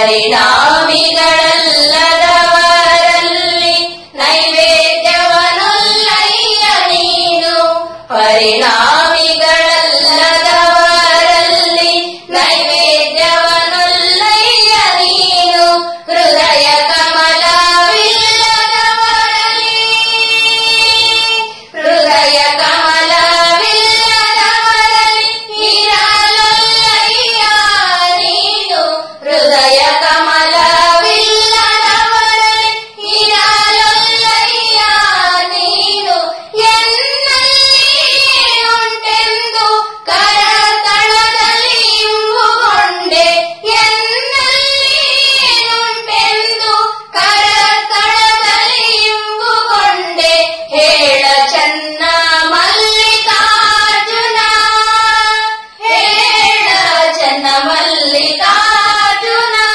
ಪರಿಣಾಮಿಗಳಲ್ಲದವರಲ್ಲಿ ನೈವೇದ್ಯವನುಲ್ಲಯ್ಯ ನೀನು ಪರಿಣಾಮಿಗಳಲ್ಲದವರಲ್ಲಿ ನೈವೇದ್ಯವನುಲ್ಲಯ್ಯ ನೀನು ಹೃದಯ ಕಮಲವಿಲ್ಲದವರಲ್ಲಿ ಹೃದಯ ಕಮಲವಿಲ್ಲದವರಲ್ಲಿ ಇರಲೊಲ್ಲಯ್ಯ ನೀನು ಹೃದಯ ಕಮಲವಿಲ್ಲದವರಲ್ಲಿ ಇರಲೊಲ್ಲಯ್ಯ ನೀನು ಎನ್ನಲ್ಲಿಯುಂಟೆಂದು ಕರತಳದಲ್ಲಿ ಇಂಬುಗೊಂಡೆ ಎನ್ನಲ್ಲಿಯುಂಟೆಂದು ಕರತಳದಲ್ಲಿ ಇಂಬುಗೊಂಡೆ ಹೇಳ ಚನ್ನ ಮಲ್ಲಿಕಾರ್ಜುನ ಹೇಳ ಚನ್ನ ಮಲ್ಲಿಕಾರ್ಜುನ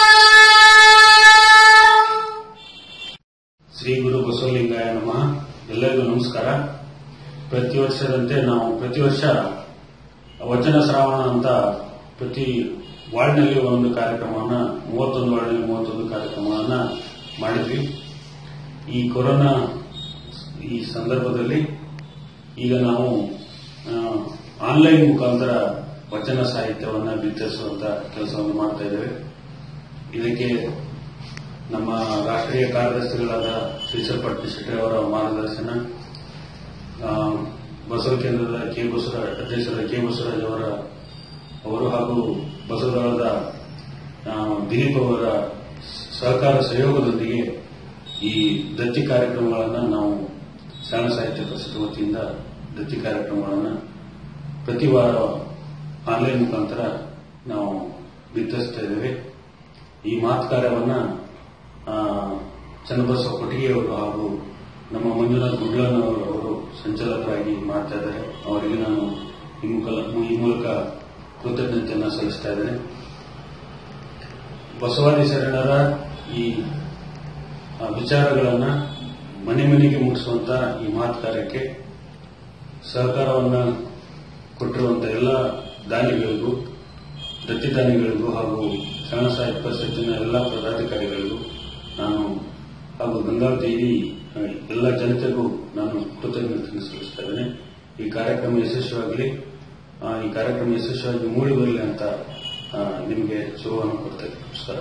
ಶ್ರೀ ಗುರು ಬಸವಲಿಂಗಾಯ ನಮಃ ಎಲ್ಲರಿಗೂ ನಮಸ್ಕಾರ ಪ್ರತಿ ವರ್ಷದಂತೆ ನಾವು ಪ್ರತಿ ವರ್ಷ ವಚನ ಶ್ರಾವಣ ಅಂತ ಪ್ರತಿ ವಾರ್ಡ್ನಲ್ಲಿ ಒಂದು ಕಾರ್ಯಕ್ರಮವನ್ನ ಮೂವತ್ತೊಂದು ವಾರ್ಡ್ನಲ್ಲಿ ಮೂವತ್ತೊಂದು ಕಾರ್ಯಕ್ರಮವನ್ನ ಮಾಡಿದ್ವಿ ಈ ಕೊರೋನಾ ಈ ಸಂದರ್ಭದಲ್ಲಿ ಈಗ ನಾವು ಆ, ಆನ್ಲೈನ್ ಮುಖಾಂತರ ವಚನ ಸಾಹಿತ್ಯವನ್ನ ಬಿತ್ತರಿಸುವಂತ ಕೆಲಸವನ್ನು ಮಾಡ್ತಾ ಇದ್ದೇವೆ ಇದಕ್ಕೆ ನಮ್ಮ ರಾಷ್ಟ್ರೀಯ ಕಾರ್ಯದರ್ಶಿಗಳಾದ ಶ್ರೀಸಲ್ಪಟ್ಟಿ ಶೆಟ್ಟಿ ಅವರ ಮಾರ್ಗದರ್ಶನ ಆ, ಬಸವ ಕೇಂದ್ರದ ಕೆ ಬಸವರ ಅಧ್ಯಕ್ಷರಾದ ಕೆ ಬಸವರಾಜ್ ಅವರ ಅವರು ಹಾಗೂ ಬಸವದಳದ ಆ, ದಿಲೀಪ್ ಅವರ ಸಹಕಾರ ಸಹಯೋಗದೊಂದಿಗೆ ಈ ದತ್ತಿ ಕಾರ್ಯಕ್ರಮಗಳನ್ನು ನಾವು ಶರಣ ಸಾಹಿತ್ಯ ಪರಿಷತ್ ವತಿಯಿಂದ ದತ್ತಿ ಕಾರ್ಯಕ್ರಮಗಳನ್ನು ಪ್ರತಿ ವಾರ ಆನ್ಲೈನ್ ಮುಖಾಂತರ ನಾವು ಬಿತ್ತರಿಸ್ತಾ ಇದ್ದೇವೆ ಈ ಮಾತು ಕಾರ್ಯವನ್ನ ಆ, ಚನ್ನಬಸವ ಕೊಟ್ಟಿಗೆಯವರು ಹಾಗೂ ನಮ್ಮ ಮಂಜುನಾಥ್ ಗುಡ್ಲನವರು ಅವರು ಸಂಚಾಲಕರಾಗಿ ಮಾಡ್ತಾ ಇದ್ದಾರೆ ಅವರಿಗೆ ನಾನು ಈ ಮುಖ- ಈ ಮೂಲಕ ಕೃತಜ್ಞತೆಯನ್ನು ಸಲ್ಲಿಸ್ತಾ ಇದ್ದೇನೆ ಬಸವಾದಿ ಶರಣರ ಈ ಆ, ವಿಚಾರಗಳನ್ನ ಮನೆ ಮನೆಗೆ ಮುಟ್ಟಿಸುವಂತ ಈ ಮಾತು ಕಾರ್ಯಕ್ಕೆ ಸಹಕಾರವನ್ನ ಕೊಟ್ಟಿರುವಂತ ಎಲ್ಲ ದಾನಿಗಳಿಗೂ ದತ್ತಿದಾನಿಗಳಿಗೂ ಹಾಗೂ ಶರಣ ಸಾಹಿತ್ಯ ಪರಿಷತ್ತಿನ ಎಲ್ಲ ಪದಾಧಿಕಾರಿಗಳಿಗೂ ನಾನು ಹಾಗೂ ಗಂಗಾವತಿ ಇಡೀ ಆ, ಎಲ್ಲ ಜನತೆಗೂ ನಾನು ಕೃತಜ್ಞತೆ ಸಲ್ಲಿಸ್ತಾ ಇದ್ದೇನೆ ಈ ಕಾರ್ಯಕ್ರಮ ಯಶಸ್ವಿಯಾಗಲಿ ಆ, ಈ ಕಾರ್ಯಕ್ರಮ ಯಶಸ್ವಿಯಾಗಿ ಮೂಡಿ ಬರಲಿ ಅಂತ ಆ, ನಿಮಗೆ ಶುಭವನ್ನು ಕೊಡ್ತೇನೆ ನಮಸ್ಕಾರ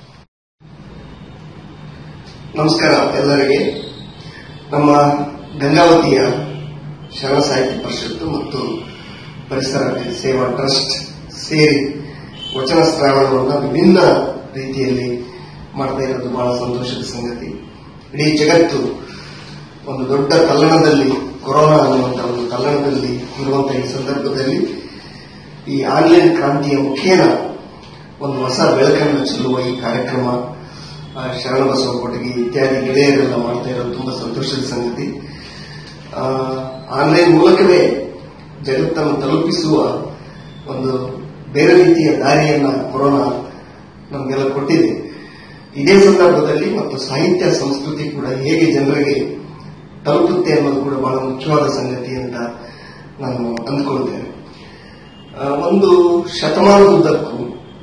ನಮಸ್ಕಾರ ಎಲ್ಲರಿಗೆ ನಮ್ಮ ಗಂಗಾವತಿಯ ಶರಣ ಸಾಹಿತ್ಯ ಪರಿಷತ್ತು ಮತ್ತು ಪರಿಸರ ಸೇವಾ ಟ್ರಸ್ಟ್ ಸೇರಿ ವಚನ ಶ್ರಾವಣವನ್ನು ವಿಭಿನ್ನ ರೀತಿಯಲ್ಲಿ ಮಾಡ್ತಾ ಇರೋದು ಬಹಳ ಸಂತೋಷದ ಸಂಗತಿ ಇಡೀ ಜಗತ್ತು ಒಂದು ದೊಡ್ಡ ತಲ್ಲಣದಲ್ಲಿ ಕೊರೋನಾ ಅನ್ನುವಂತಹ ಒಂದು ತಲ್ಲಣದಲ್ಲಿ ಇರುವಂತಹ ಈ ಸಂದರ್ಭದಲ್ಲಿ ಈ ಆನ್ಲೈನ್ ಕ್ರಾಂತಿಯ ಮುಖೇನ ಒಂದು ಹೊಸ ಬೆಳಕನ್ನು ಚೆಲ್ಲುವ ಈ ಕಾರ್ಯಕ್ರಮ ಆ, ಶರಣಬಸವ ಕೊಟ್ಟಿಗೆ ಇತ್ಯಾದಿ ಗೆಳೆಯರೆಲ್ಲ ಮಾಡ್ತಾ ಇರೋದು ತುಂಬಾ ಸಂತೋಷದ ಸಂಗತಿ ಆ, ಆನ್ಲೈನ್ ಮೂಲಕವೇ ಜಗತ್ತನ್ನು ತಲುಪಿಸುವ ಒಂದು ಬೇರೆ ರೀತಿಯ ದಾರಿಯನ್ನ ಕೊರೋನಾ ನಮಗೆಲ್ಲ ಕೊಟ್ಟಿದೆ ಇದೇ ಸಂದರ್ಭದಲ್ಲಿ ಮತ್ತು ಸಾಹಿತ್ಯ ಸಂಸ್ಕೃತಿ ಕೂಡ ಹೇಗೆ ಜನರಿಗೆ ತಲುಪುತ್ತೆ ಅನ್ನೋದು ಕೂಡ ಬಹಳ ಮುಖ್ಯವಾದ ಸಂಗತಿ ಅಂತ ನಾನು ಅಂದ್ಕೊಳ್ತೇನೆ ಆ, ಒಂದು ಶತಮಾನದುದ್ದಕ್ಕೂ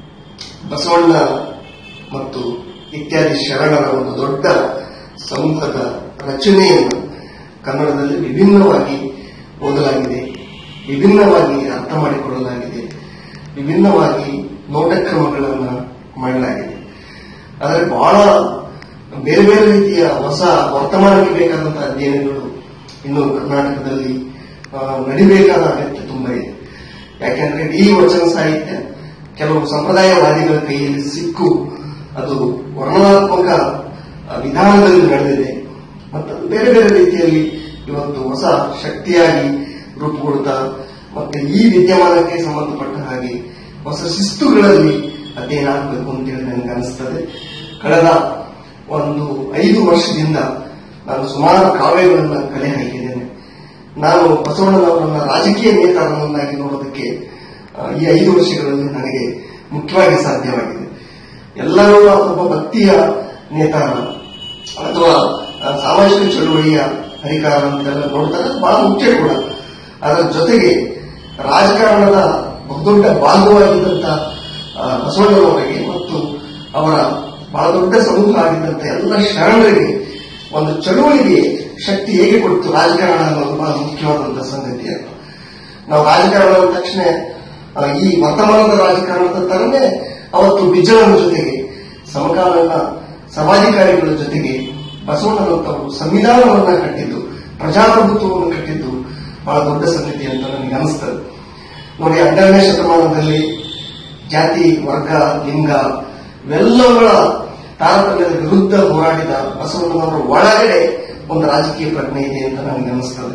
ಬಸವಣ್ಣ ಮತ್ತು ಇತ್ಯಾದಿ ಶರಣರ ಒಂದು ದೊಡ್ಡ ಸಮೂಹದ ರಚನೆಯನ್ನು ಕನ್ನಡದಲ್ಲಿ ವಿಭಿನ್ನವಾಗಿ ಓದಲಾಗಿದೆ ವಿಭಿನ್ನವಾಗಿ ಅರ್ಥ ಮಾಡಿಕೊಳ್ಳಲಾಗಿದೆ ವಿಭಿನ್ನವಾಗಿ ನೋಟಕ್ರಮಗಳನ್ನು ಮಾಡಲಾಗಿದೆ ಆದರೆ ಬಹಳ ಬೇರೆ ಬೇರೆ ರೀತಿಯ ಹೊಸ ವರ್ತಮಾನಕ್ಕೆ ಬೇಕಾದಂತಹ ಅಧ್ಯಯನಗಳು ಇನ್ನು ಕರ್ನಾಟಕದಲ್ಲಿ ಆ, ನಡಿಬೇಕಾದ ಅಗತ್ಯ ತುಂಬಾ ಇದೆ ಯಾಕೆಂದ್ರೆ ಈ ವಚನ ಸಾಹಿತ್ಯ ಕೆಲವು ಸಂಪ್ರದಾಯವಾದಿಗಳ ಕೈಯಲ್ಲಿ ಸಿಕ್ಕು ಅದು ವರ್ಣನಾತ್ಮಕ ಆ, ವಿಧಾನದಲ್ಲಿ ನಡೆದಿದೆ ಮತ್ತು ಅದು ಬೇರೆ ಬೇರೆ ರೀತಿಯಲ್ಲಿ ಇವತ್ತು ಹೊಸ ಶಕ್ತಿಯಾಗಿ ರೂಪುಗೊಳ್ತಾ ಮತ್ತೆ ಈ ವಿದ್ಯಮಾನಕ್ಕೆ ಸಂಬಂಧಪಟ್ಟ ಹಾಗೆ ಹೊಸ ಶಿಸ್ತುಗಳಲ್ಲಿ ಅಧ್ಯಯನ ಆಗಬೇಕು ಅಂತೇಳಿ ನನಗೆ ಅನಿಸ್ತದೆ ಕಳೆದ ಒಂದು ಐದು ವರ್ಷದಿಂದ ನಾನು ಸುಮಾರು ಕಾವ್ಯಗಳನ್ನ ಕಲೆ ಹಾಕಿದ್ದೇನೆ ನಾನು ಬಸವಣ್ಣನವರನ್ನ ರಾಜಕೀಯ ನೇತಾರನನ್ನಾಗಿ ನೋಡೋದಕ್ಕೆ ಆ, ಈ ಐದು ವರ್ಷಗಳಲ್ಲಿ ನನಗೆ ಮುಖ್ಯವಾಗಿ ಸಾಧ್ಯವಾಗಿದೆ ಎಲ್ಲರೂ ಒಬ್ಬ ಭಕ್ತಿಯ ನೇತಾರ ಅಥವಾ ಆ, ಸಾಮಾಜಿಕ ಚಳುವಳಿಯ ಹರಿಕಾರ ಅಂತೆಲ್ಲ ನೋಡ್ತಾರೆ ಅದು ಬಹಳ ಮುಖ್ಯ ಕೂಡ ಅದರ ಜೊತೆಗೆ ರಾಜಕಾರಣದ ಬಹುದೊಡ್ಡ ಭಾಗವಾಗಿದ್ದಂತ ಆ, ಬಸವಣ್ಣನವರಿಗೆ ಮತ್ತು ಅವರ ಬಹಳ ದೊಡ್ಡ ಸಮೂಹ ಆಗಿದ್ದಂತ ಎಲ್ಲ ಶರಣರಿಗೆ ಒಂದು ಚಳುವಳಿಗೆ ಶಕ್ತಿ ಹೇಗೆ ಕೊಡ್ತು ರಾಜಕಾರಣ ಅನ್ನೋದು ಬಹಳ ಮುಖ್ಯವಾದಂತಹ ಸಂಗತಿ ಅಂತ ನಾವು ರಾಜಕಾರಣ ಅಂದ ತಕ್ಷಣ ಆ, ಈ ವರ್ತಮಾನದ ರಾಜಕಾರಣದ ತರನೇ ಅವತ್ತು ಬಿಜ್ಜಳನ ಜೊತೆಗೆ ಸಮಕಾಲೀನ ಸಮಾಧಿಕಾರಿಗಳ ಜೊತೆಗೆ ಬಸವಣ್ಣನಂತವರು ಸಂವಿಧಾನವನ್ನ ಕಟ್ಟಿದ್ದು ಪ್ರಜಾಪ್ರಭುತ್ವವನ್ನು ಕಟ್ಟಿದ್ದು ಬಹಳ ದೊಡ್ಡ ಸಂಗತಿ ಅಂತ ನನಗೆ ಅನಿಸ್ತದೆ ನೋಡಿ ಹನ್ನೆರಡನೇ ಶತಮಾನದಲ್ಲಿ ಜಾತಿ ವರ್ಗ ಲಿಂಗ ಇವೆಲ್ಲವುಗಳ ತಾರತಮ್ಯದ ವಿರುದ್ಧ ಹೋರಾಡಿದ ಬಸವಣ್ಣನವರ ಒಳಗಡೆ ಒಂದು ರಾಜಕೀಯ ಪ್ರಜ್ಞೆ ಇದೆ ಅಂತ ನನಗೆ ಅನಿಸ್ತದೆ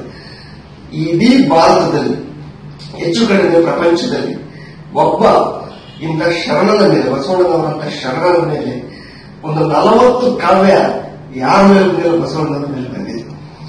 ಇಡೀ ಭಾರತದಲ್ಲಿ ಹೆಚ್ಚು ಕಡಿಮೆ ಪ್ರಪಂಚದಲ್ಲಿ ಒಬ್ಬ ಇಂಥ ಶರಣನ ಮೇಲೆ ಬಸವಣ್ಣನವರಂತ ಶರಣನ ಮೇಲೆ ಒಂದು ನಲವತ್ತು ಕಾವ್ಯ ಯಾರ ಮೇಲೆ ಮೇಲೆ ಬಸವಣ್ಣನ ಮೇಲೆ ಬಂದಿದೆ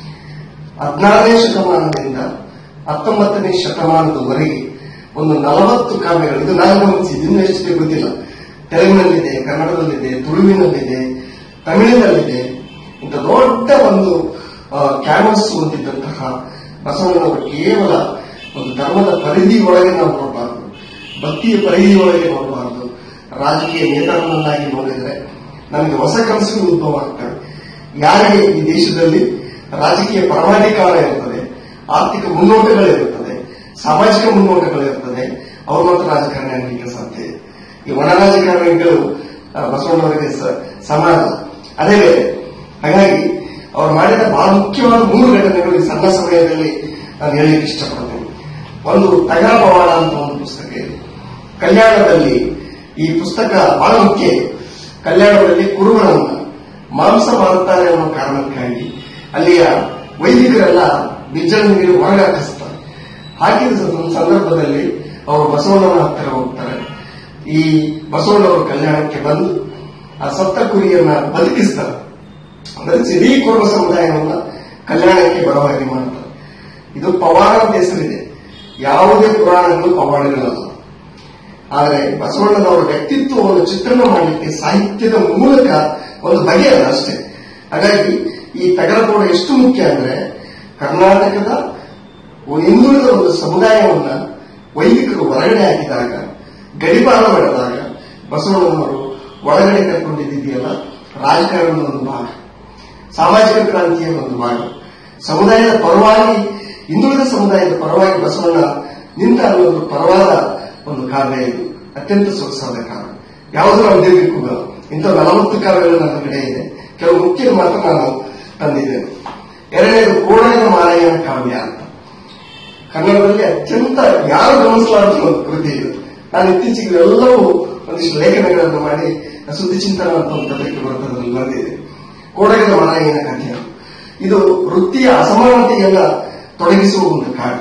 ಹದಿನಾರನೇ ಶತಮಾನದಿಂದ ಹತ್ತೊಂಬತ್ತನೇ ಶತಮಾನದವರೆಗೆ ಒಂದು ನಲವತ್ತು ಕಾವ್ಯಗಳು ಇದು ನಾನು ಗಮನಿಸಿದ್ದು ಇನ್ನೂ ಎಷ್ಟಿದೆ ಗೊತ್ತಿಲ್ಲ ತೆಲುಗಿನಲ್ಲಿದೆ ಕನ್ನಡದಲ್ಲಿದೆ ತುಳುವಿನಲ್ಲಿದೆ ತಮಿಳಿನಲ್ಲಿದೆ ಇಂಥ ದೊಡ್ಡ ಒಂದು ಕ್ಯಾನ್ವಸ್ ಹೊಂದಿದ್ದಂತಹ ಬಸವಣ್ಣನವರು ಕೇವಲ ಒಂದು ಧರ್ಮದ ಪರಿಧಿ ಒಳಗೆ ನಾವು ನೋಡಬಾರದು ಭಕ್ತಿಯ ಪರಿಧಿ ಒಳಗೆ ನೋಡಬಾರದು ರಾಜಕೀಯ ನೇತಾರನನ್ನಾಗಿ ನೋಡಿದ್ರೆ ನಮಗೆ ಹೊಸ ಕನಸುಗಳು ಉದ್ಭವ ಆಗ್ತವೆ ಯಾರಿಗೆ ಈ ದೇಶದಲ್ಲಿ ರಾಜಕೀಯ ಪರಮಾಧಿಕಾರ ಇರುತ್ತದೆ ಆರ್ಥಿಕ ಮುನ್ನೋಟಗಳಿರುತ್ತದೆ ಸಾಮಾಜಿಕ ಮುನ್ನೋಟಗಳಿರುತ್ತದೆ ಅವರು ಮಾತ್ರ ರಾಜಕಾರಣಿ ಆಗಲಿಕ್ಕೆ ಸಾಧ್ಯ ಇದೆ. ಈ ಒಣ ರಾಜಕಾರಣಿಗಳು ಆ, ಬಸವಣ್ಣವರಿಗೆ ಸ- ಸಮಾನ ಅದೇ ಬೇರೆ ಹಾಗಾಗಿ ಅವರು ಮಾಡಿದ ಬಹಳ ಮುಖ್ಯವಾದ ಮೂರು ಘಟನೆಗಳು ಈ ಸಣ್ಣ ಸಮಯದಲ್ಲಿ ನಾನು ಹೇಳಲಿಕ್ಕೆ ಇಷ್ಟಪಡ್ತೇನೆ ಒಂದು ತಗರ ಪವಾಡ ಅಂತ ಒಂದು ಪುಸ್ತಕ ಇದೆ ಕಲ್ಯಾಣದಲ್ಲಿ ಈ ಪುಸ್ತಕ ಬಹಳ ಮುಖ್ಯ ಇದೆ ಕಲ್ಯಾಣದಲ್ಲಿ ಕುರುಬನನ್ನ ಮಾಂಸ ಮಾರುತ್ತಾರೆ ಅನ್ನೋ ಕಾರಣಕ್ಕಾಗಿ ಅಲ್ಲಿಯ ವೈದಿಕರೆಲ್ಲ ಬಿಜ್ಜಳನಿಗೆ ಹೊರಗೆ ಹಾಕಿಸ್ತಾರೆ ಹಾಕಿದ ಸ- ಸಂದರ್ಭದಲ್ಲಿ ಅವರು ಬಸವಣ್ಣನ ಹತ್ತಿರ ಹೋಗ್ತಾರೆ ಈ ಬಸವಣ್ಣವರು ಕಲ್ಯಾಣಕ್ಕೆ ಬಂದು ಆ ಸತ್ತ ಕುರಿಯನ್ನ ಬದುಕಿಸ್ತಾರೆ ಬದುಕಿಸಿ ಇಡೀ ಕುರುಬ ಸಮುದಾಯವನ್ನ ಕಲ್ಯಾಣಕ್ಕೆ ಬರೋ ಹಾಗೆ ಮಾಡ್ತಾರೆ ಇದು ಪವಾಡ ಅಂತ ಹೆಸರಿದೆ ಯಾವುದೇ ಪುರಾಣಗಳು ಪವಾಡಗಳಲ್ಲ ಆದರೆ ಬಸವಣ್ಣನವರ ವ್ಯಕ್ತಿತ್ವವನ್ನು ಚಿತ್ರಣ ಮಾಡಲಿಕ್ಕೆ ಸಾಹಿತ್ಯದ ಮೂಲಕ ಒಂದು ಬಗೆಯಲ್ಲ ಅಷ್ಟೇ ಹಾಗಾಗಿ ಈ ತಗರಪೋಡ ಎಷ್ಟು ಮುಖ್ಯ ಅಂದ್ರೆ ಕರ್ನಾಟಕದ ಒಂದು ಹಿಂದುಳಿದ ಒಂದು ಸಮುದಾಯವನ್ನ ವೈದಿಕರು ಹೊರಗಡೆ ಹಾಕಿದಾಗ ಗಡಿಪಾರ ಮಾಡಿದಾಗ ಬಸವಣ್ಣನವರು ಒಳಗಡೆ ಕರ್ಕೊಂಡಿದ್ದೆಯಲ್ಲ ರಾಜಕಾರಣದ ಒಂದು ಭಾಗ ಸಾಮಾಜಿಕ ಕ್ರಾಂತಿಯ ಒಂದು ಭಾಗ ಸಮುದಾಯದ ಪರವಾಗಿ ಹಿಂದುಳಿದ ಸಮುದಾಯದ ಪರವಾಗಿ ಬಸವಣ್ಣ ನಿಂತ ಅನ್ನೋದು ಪರವಾದ ಒಂದು ಕಾವ್ಯ ಇದು ಅತ್ಯಂತ ಸೊಗಸಾದ ಕಾವ್ಯ ಯಾವುದು ನಾವು ಹೋಗಲ್ಲ ಇಂಥ ನಲವತ್ತು ಕಾವ್ಯಗಳು ನನ್ನ ಕಡೆ ಇದೆ ಕೆಲವು ಮುಖ್ಯ ಮಾತ್ರ ನಾನು ತಂದಿದ್ದೇನೆ ಎರಡನೇದು ಕೋಡಗದ ಮಾಲಯ್ಯನ ಕಾವ್ಯ ಅಂತ ಕನ್ನಡದಲ್ಲಿ ಅತ್ಯಂತ ಯಾರು ಗಮನಿಸಲಾರದ ಒಂದು ಕೃತಿ ಇದು ನಾನು ಇತ್ತೀಚೆಗೆ ಎಲ್ಲವೂ ಒಂದಿಷ್ಟು ಲೇಖನಗಳನ್ನು ಮಾಡಿ ಸುದ್ದಿ ಚಿಂತನ ಅಂತ ಒಂದು ಪತ್ರಿಕೆ ಬರ್ತದಲ್ಲಿ ಬರೆದಿದೆ ಕೋಡಗದ ಮಾಲಯ್ಯನ ಕಥೆ ಇದು ವೃತ್ತಿಯ ಅಸಮಾನತೆಯನ್ನ ತೊಡಗಿಸುವ ಒಂದು ಕಾವ್ಯ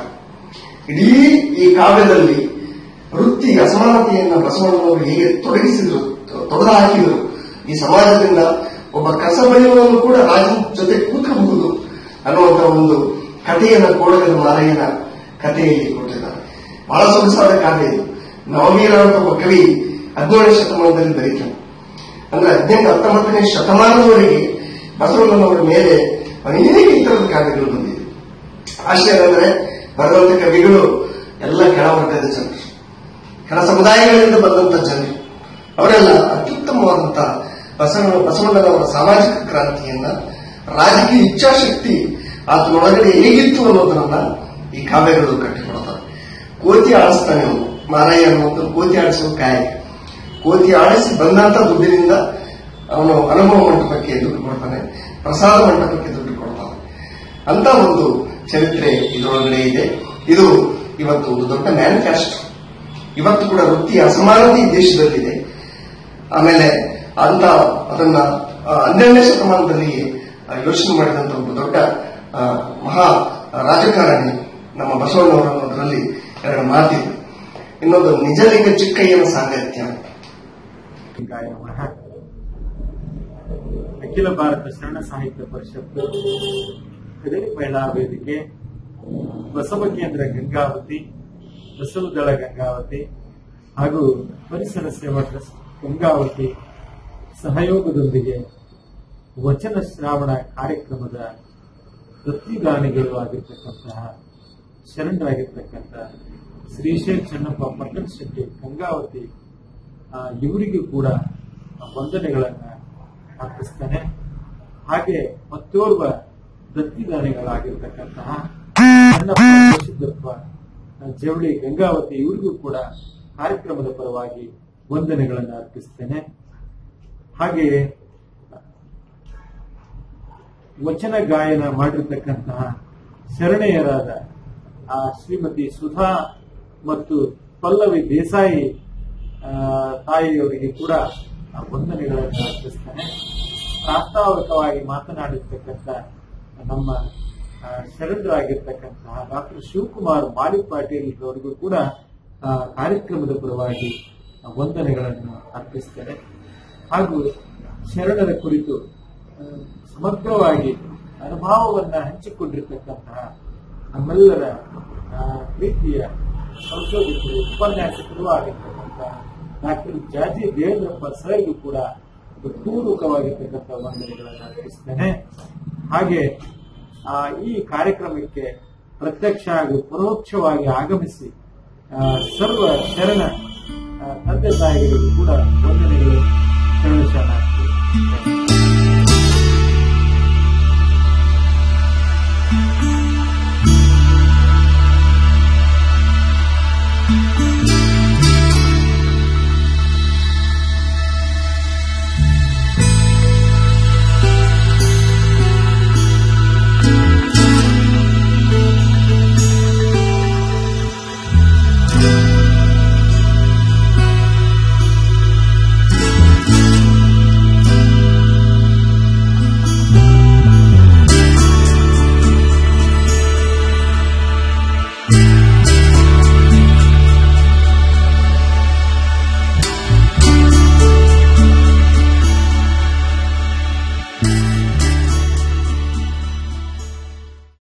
ಇಡೀ ಈ ಕಾವ್ಯದಲ್ಲಿ ವೃತ್ತಿ ಅಸಮಾನತೆಯನ್ನ ಬಸವಣ್ಣನವರು ಹೇಗೆ ತೊಡಗಿಸಿದ್ರು ತೊಡೆದು ಹಾಕಿದರು ಈ ಸಮಾಜದಿಂದ ಒಬ್ಬ ಕಸ ಬಳಿಯುವವನು ಕೂಡ ರಾಜನ ಜೊತೆ ಕೂತ್ಕಬಹುದು ಅನ್ನುವಂತ ಒಂದು ಕಥೆಯನ್ನ ಕೋಡಗದ ಮಾಲಯ್ಯನ ಕಥೆಯಲ್ಲಿ ಕೊಟ್ಟಿದ್ದಾರೆ ಬಹಳ ಸೊಗಸಾದ ಕಾವ್ಯ ಇದು ನವಮೀರ ಅಂತ ಒಬ್ಬ ಕವಿ ಹದಿನೇಳನೇ ಶತಮಾನದಲ್ಲಿ ಬರೀತಾನೆ ಅಂದ್ರೆ ಹದಿನೆಂಟು ಹತ್ತೊಂಬತ್ತನೇ ಶತಮಾನದವರೆಗೆ ಬಸವಣ್ಣನವರ ಮೇಲೆ ಅನೇಕ ಇತರದ ಕಾವ್ಯಗಳು ಬಂದಿದೆ ಆಶ್ಚರ್ಯ ಅಂದ್ರೆ ಬರೆದಂತ ಕವಿಗಳು ಎಲ್ಲ ಕೆಳವರ್ಗದ ಜನರು ಕೆಲ ಸಮುದಾಯಗಳಿಂದ ಬಂದಂತ ಜನರು ಅವರೆಲ್ಲ ಅತ್ಯುತ್ತಮವಾದಂತ ಬಸವಣ್ಣ ಬಸವಣ್ಣನವರ ಸಾಮಾಜಿಕ ಕ್ರಾಂತಿಯನ್ನ ರಾಜಕೀಯ ಇಚ್ಛಾಶಕ್ತಿ ಆತನೊಳಗಡೆ ಹೇಗಿತ್ತು ಅನ್ನೋದನ್ನ ಈ ಕಾವ್ಯಗಳು ಕಟ್ಟಿಕೊಡ್ತಾರೆ ಕೋತಿ ಆಡಿಸ್ತಾನೆ ಅವನು ಮಾರಯ್ಯ ಅನ್ನೋದು ಕೋತಿ ಆಡಿಸುವ ಕಾಯಕ ಕೋತಿ ಆಡಿಸಿ ಬಂದಂತ ದುಡ್ಡಿನಿಂದ ಅವನು ಅನುಭವ ಮಂಟಪಕ್ಕೆ ದುಡ್ಡು ಕೊಡ್ತಾನೆ ಪ್ರಸಾದ ಮಂಟಪಕ್ಕೆ ದುಡ್ಡು ಕೊಡ್ತಾನೆ ಅಂತ ಒಂದು ಚರಿತ್ರೆ ಇದರೊಳಗಡೆ ಇದೆ ಇದು ಇವತ್ತು ಒಂದು ದೊಡ್ಡ ಮ್ಯಾನಿಫೆಸ್ಟೋ ಇವತ್ತು ಕೂಡ ವೃತ್ತಿಯ ಅಸಮಾನತೆ ಈ ದೇಶದಲ್ಲಿದೆ ಆಮೇಲೆ ಅಂತ ಅದನ್ನ ಆ, ಹನ್ನೆರಡನೇ ಶತಮಾನದಲ್ಲಿ ಆ, ಯೋಚನೆ ಮಾಡಿದಂತ ಒಂದು ದೊಡ್ಡ ಆ, ಮಹಾ ರಾಜಕಾರಣಿ ನಮ್ಮ ಬಸವಣ್ಣವರು ಅನ್ನೋದ್ರಲ್ಲಿ ಎರಡು ಮಾತಿದೆ ಇನ್ನೊಂದು ನಿಜಲಿಂಗ ಚಿಕ್ಕಯ್ಯನ ಸಾಂಗತ್ಯ ಕಾಯ ನಮಃ ಅಖಿಲ ಭಾರತ ಶರಣ ಸಾಹಿತ್ಯ ಪರಿಷತ್ತು ಕದರಿ ಮಹಿಳಾ ವೇದಿಕೆ ಬಸವ ಕೇಂದ್ರ ಗಂಗಾವತಿ ಬಸವದಳ ಗಂಗಾವತಿ ಹಾಗೂ ಪರಿಸರ ಸೇವಾ ಟ್ರಸ್ಟ್ ಗಂಗಾವತಿ ಸಹಯೋಗದೊಂದಿಗೆ ವಚನ ಶ್ರಾವಣ ಕಾರ್ಯಕ್ರಮದ ವೃತ್ತಿಗಾನಿಗಳು ಆಗಿರ್ತಕ್ಕಂತಹ ಶರಣರಾಗಿರ್ತಕ್ಕಂಥ ಶ್ರೀಶೈಲ್ ಚೆನ್ನಪ್ಪ ಪಟ್ಟಣ ಶೆಟ್ಟಿ ಗಂಗಾವತಿ ಆ, ಇವರಿಗೂ ಕೂಡ ವಂದನೆಗಳನ್ನ ಅರ್ಪಿಸ್ತೇನೆ ಹಾಗೆ ಮತ್ತೋರ್ವ ದತ್ತಿದಾನಿಗಳಾಗಿರ್ತಕ್ಕಂತಹ ಅಣ್ಣಪ್ಪ ಸಿದ್ದಪ್ಪ ಜವಳಿ ಗಂಗಾವತಿ ಇವರಿಗೂ ಕೂಡ ಕಾರ್ಯಕ್ರಮದ ಪರವಾಗಿ ವಂದನೆಗಳನ್ನು ಅರ್ಪಿಸ್ತೇನೆ ಹಾಗೆಯೇ ವಚನ ಗಾಯನ ಮಾಡಿರ್ತಕ್ಕಂತಹ ಶರಣೆಯರಾದ ಆ ಶ್ರೀಮತಿ ಸುಧಾ ಮತ್ತು ಪಲ್ಲವಿ ದೇಸಾಯಿ ಆ, ತಾಯಿಯವರಿಗೆ ಕೂಡ ಆ ವಂದನೆಗಳನ್ನು ಅರ್ಪಿಸ್ತೇನೆ ಪ್ರಾಸ್ತಾವಿಕವಾಗಿ ಮಾತನಾಡಿರ್ತಕ್ಕಂಥ ನಮ್ಮ ಆ, ಶರಣರಾಗಿರ್ತಕ್ಕಂತಹ ಡಾಕ್ಟರ್ ಶಿವಕುಮಾರ್ ಮಾಲಿಕ್ ಪಾಟೀಲ್ ಅವರಿಗೂ ಕೂಡ ಆ, ಕಾರ್ಯಕ್ರಮದ ಪರವಾಗಿ ಆ, ವಂದನೆಗಳನ್ನು ಅರ್ಪಿಸ್ತೇನೆ ಹಾಗೂ ಶರಣರ ಕುರಿತು ಆ, ಸಮಗ್ರವಾಗಿ ಅನುಭವವನ್ನ ಹಂಚಿಕೊಂಡಿರ್ತಕ್ಕಂತಹ ನಮ್ಮೆಲ್ಲರ ಆ, ಪ್ರೀತಿಯ ಸಂಶೋಧಕರು ಉಪನ್ಯಾಸಕರು ಆಗಿರ್ತಕ್ಕಂತಹ ಡಾಕ್ಟರ್ ಜಾಜಿ ದೇವೇಂದ್ರಪ್ಪ ಸರ್ಗೂ ಕೂಡ ಪೂರ್ವಕವಾಗಿರ್ತಕ್ಕಂಥ ವಂದನೆಗಳನ್ನು ಅರ್ಪಿಸ್ತೇನೆ ಹಾಗೆ ಆ, ಈ ಕಾರ್ಯಕ್ರಮಕ್ಕೆ ಪ್ರತ್ಯಕ್ಷ ಹಾಗೂ ಪರೋಕ್ಷವಾಗಿ ಆಗಮಿಸಿ ಆ, ಸರ್ವ ಶರಣ ಆ, ತಂದೆ ತಾಯಿಗಳಿಗೂ ಕೂಡ ವಂದನೆಗಳು ಶರಣ ಶರಣಾರ್ಥಿ